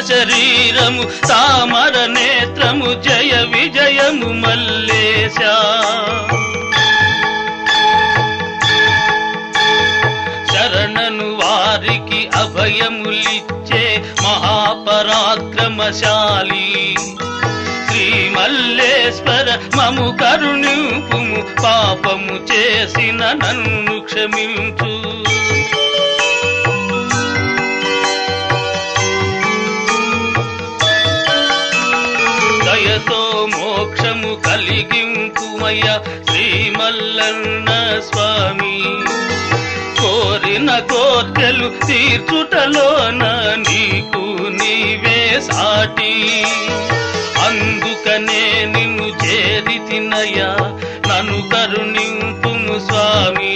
శరీరము తామర నేత్రము జయ విజయము మల్లేశ శరణను వారికి అభయములిచ్చే మహాపరాక్రమశాలి శ్రీ మల్లేశ్వర మము కరుణింపుము పాపము చేసిన నన్ను క్షమించు దయతో మోక్షము కలిగింపుమయ్య శ్రీ మల్లన్న స్వామి కోరిన కోర్కెలు తీర్చుటలోన నీకు నీవే సాటి అందుకనే నిన్ను చేరితినయా నన్ను కరుణింపుము స్వామి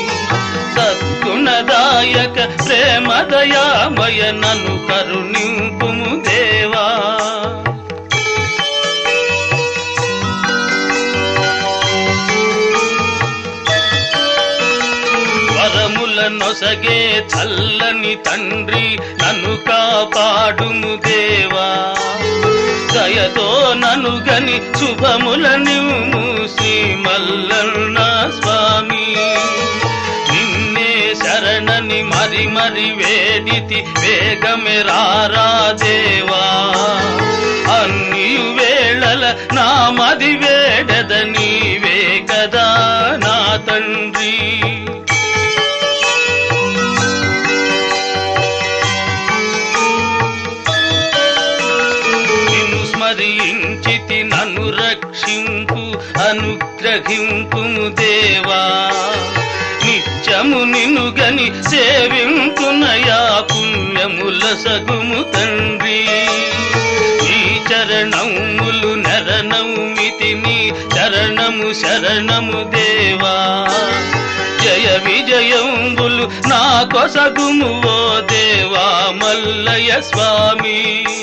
సద్గుణదాయక ప్రేమదయామయ నన్ను కరుణింపుము దేవా వరముల నొసగే చల్లని తండ్రి నన్ను కాపాడుము దేవా దయతో నను గని శుభముల నిమ్ము శ్రీ మల్లన్న స్వామి నిన్నే శరణని మరి మరి వేడితి వేగమే రారా దేవా అన్ని వేళల నా మది వేడద నీవే కదా నా తండ్రి నిన్ను స్మరించితి నన్ను రక్షింపు అనుగ్రహింపుము దేవా నిత్యము నిన్ను గని సేవింపునయా పుణ్యముల సగుము తండ్రి నీ చరణములు నరనౌమితి నీ చరణము శరణము దేవా జయ విజయంబులు నా కొసగుము ఓ దేవా మల్లయ స్వామి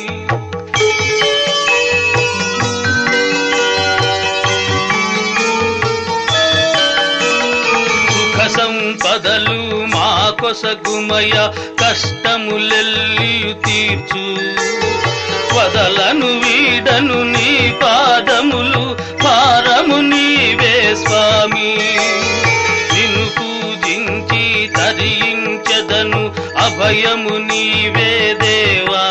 సుఖ సంపదలు మా కొసగుమయ కష్టములెల్లియు తీర్చు వదలను వీడను నీ పాదములు భారము నీవే స్వామి నిన్ను పూజించి తరించదను అభయము నీవే దేవా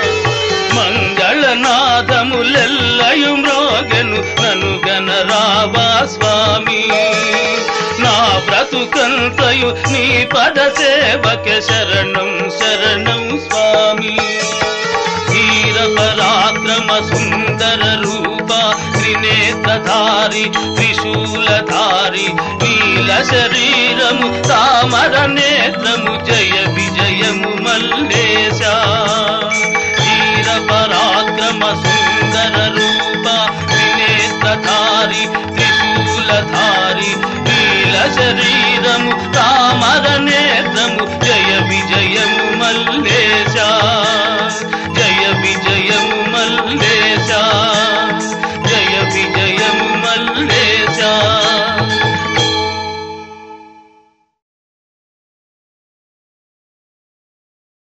మంగళనాదములెల్లయు మ్రోగెను నను గణరావా స్వామి నా బ్రతుకంతయు నీ పద సేవక శరణం శరణం స్వామి వీర పరాక్రమ సుందర రూప త్రినేత్రధారి త్రిశూలధారి నీల శరీరము తామర నేత్రము జయ